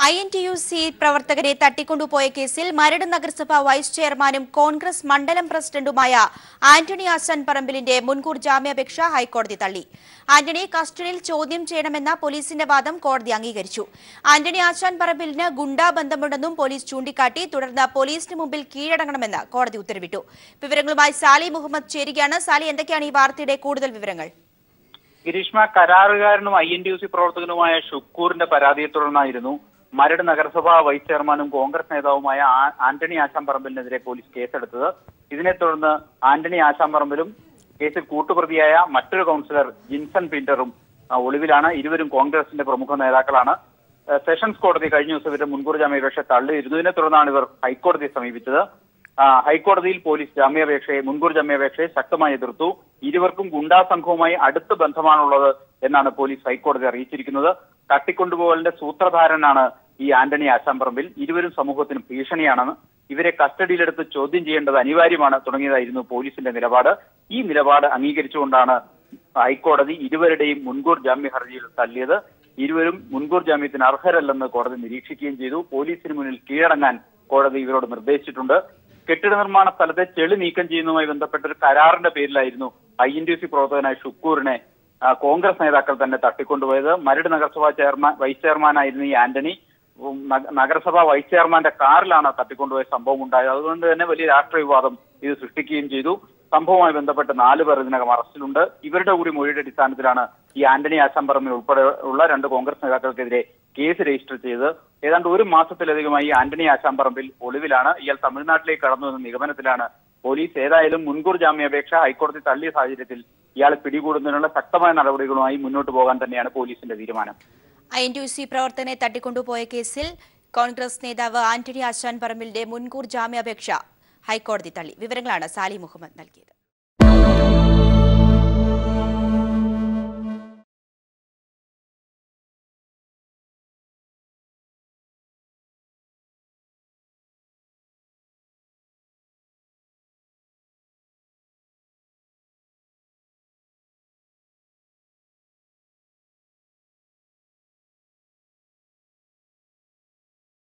I N T U C പ്രവർത്തകരെ തട്ടിക്കൊണ്ടുപോയ കേസിൽ മരട് നഗരസഭ വൈസ് ചെയർമാനും കോൺഗ്രസ് മണ്ഡലം പ്രസിഡന്റുമായ ആന്റണി ആശാൻ പറമ്പിലിന്റെ മുൻകൂർ ജാമ്യാപേക്ഷ ഹൈക്കോടതി തള്ളി ആന്റണി കസ്റ്റഡിയിൽ ചോദ്യം ചെയ്യണമെന്ന പോലീസിന്റെ വാദം കോടതി അംഗീകരിച്ചു ആന്റണി ആശാൻ പറമ്പിലിന് ഗുണ്ടാ ബന്ധമുണ്ടെന്നും പോലീസ് ചൂണ്ടിക്കാട്ടി തുടർന്ന് പോലീസിന് മുമ്പിൽ കീഴടങ്ങണമെന്ന് കോടതി ഉത്തരവിട്ടു വിവരങ്ങളുമായി സാലി മുഹമ്മദ് ചേരുകയാണ് സാലി എന്തൊക്കെയാണ് ഈ വാർത്തയുടെ കൂടുതൽ വിവരങ്ങൾ ഗിരീഷ്മ കരാറുകാരനും I N T U C പ്രവർത്തകനുമായ ഷുക്കൂറിന്റെ പരാതിയെ തുടർന്നായിരുന്നു മരട് നഗരസഭാ വൈസ് ചെയർമാനും കോൺഗ്രസ് നേതാവുമായ ആ- ആന്റണി ആശാമ്പറമ്പിലിനെതിരെ പോലീസ് കേസെടുത്തത് ഇതിനെ തുടർന്ന് ആന്റണി ആശാമ്പറമ്പിലും കേസിൽ കൂട്ടുപ്രതിയായ മറ്റൊരു കൗൺസിലർ ജിൻസൺ പീറ്ററും ആ, ഒളിവിലാണ് ഇരുവരും കോൺഗ്രസിന്റെ പ്രമുഖ നേതാക്കളാണ് ആ, സെഷൻസ് കോടതി കഴിഞ്ഞ ദിവസം ഇവരുടെ മുൻകൂർ ജാമ്യാപേക്ഷ തള്ളിയിരുന്നു ഇതിനെ തുടർന്നാണ് ഇവർ ഹൈക്കോടതിയെ സമീപിച്ചത് ആ, ഹൈക്കോടതിയിൽ പോലീസ് ജാമ്യാപേക്ഷയെ മുൻകൂർ ജാമ്യാപേക്ഷയെ ശക്തമായി എതിർത്തു ഇരുവർക്കും ഗുണ്ടാ സംഘവുമായി അടുത്ത ബന്ധമാണുള്ളത് എന്നാണ് പോലീസ് ഹൈക്കോടതി അറിയിച്ചിരിക്കുന്നത് തട്ടിക്കൊണ്ടുപോകലിന്റെ സൂത്രധാരനാണ് ഈ ആന്റണി ആശാമ്പറമ്പിൽ ഇരുവരും സമൂഹത്തിന് ഭീഷണിയാണെന്ന് ഇവരെ കസ്റ്റഡിയിലെടുത്ത് ചോദ്യം ചെയ്യേണ്ടത് അനിവാര്യമാണ് തുടങ്ങിയതായിരുന്നു പോലീസിന്റെ നിലപാട് ഈ നിലപാട് അംഗീകരിച്ചുകൊണ്ടാണ് ഹൈക്കോടതി ഇരുവരുടെയും മുൻകൂർ ജാമ്യ ഹർജിയിൽ തള്ളിയത് ഇരുവരും മുൻകൂർ ജാമ്യത്തിന് അർഹരല്ലെന്ന് കോടതി നിരീക്ഷിക്കുകയും ചെയ്തു പോലീസിന് മുന്നിൽ കീഴടങ്ങാൻ കോടതി ഇവരോട് നിർദ്ദേശിച്ചിട്ടുണ്ട് കെട്ടിട നിർമ്മാണ സ്ഥലത്തെ ചെളി നീക്കം ചെയ്യുന്നതുമായി ബന്ധപ്പെട്ട ഒരു കരാറിന്റെ പേരിലായിരുന്നു ഐ എൻ ടി സി പ്രവർത്തകനായ ഷുക്കൂറിനെ ആ, കോൺഗ്രസ് നേതാക്കൾ തന്നെ തട്ടിക്കൊണ്ടുപോയത് മരട് നഗരസഭാ ചെയർമാൻ വൈസ് ചെയർമാനായിരുന്ന ഈ ആന്റണി ഉം, നഗ- നഗരസഭാ വൈസ് ചെയർമാന്റെ കാറിലാണ് തട്ടിക്കൊണ്ടുപോയ സംഭവം ഉണ്ടായത് അതുകൊണ്ട് തന്നെ വലിയ രാഷ്ട്രീയ വിവാദം ഇത് സൃഷ്ടിക്കുകയും ചെയ്തു സംഭവവുമായി ബന്ധപ്പെട്ട് നാല് പേർ ഇതിനകം അറസ്റ്റിലുണ്ട് ഇവരുടെ കൂടി മൊഴിയുടെ അടിസ്ഥാനത്തിലാണ് ഈ ആന്റണി ആശംപറമ്പിൽ ഉൾപ്പെടെ ഉള്ള രണ്ട് കോൺഗ്രസ് നേതാക്കൾക്കെതിരെ കേസ് രജിസ്റ്റർ ചെയ്ത് ഏതാണ്ട് ഒരു മാസത്തിലധികമായി ഈ ആന്റണി ആശാമ്പറമ്പിൽ ഒളിവിലാണ് ഇയാൾ തമിഴ്നാട്ടിലേക്ക് കടന്നു എന്ന നിഗമനത്തിലാണ് പോലീസ് ഏതായാലും മുൻകൂർ ജാമ്യാപേക്ഷ ഹൈക്കോടതി തള്ളിയ സാഹചര്യത്തിൽ ഇയാളെ പിടികൂടുന്നതിനുള്ള ശക്തമായ നടപടികളുമായി മുന്നോട്ട് പോകാൻ തന്നെയാണ് പോലീസിന്റെ തീരുമാനം I N T U C പ്രവർത്തകനെ തട്ടിക്കൊണ്ടുപോയ കേസിൽ കോൺഗ്രസ് നേതാവ് ആന്റണി ആശാൻ പറമ്പിലിന്റെ മുൻകൂർ ജാമ്യാപേക്ഷ ഹൈക്കോടതി തള്ളി വിവരങ്ങളാണ് സാലി മുഹമ്മദ് നൽകിയത്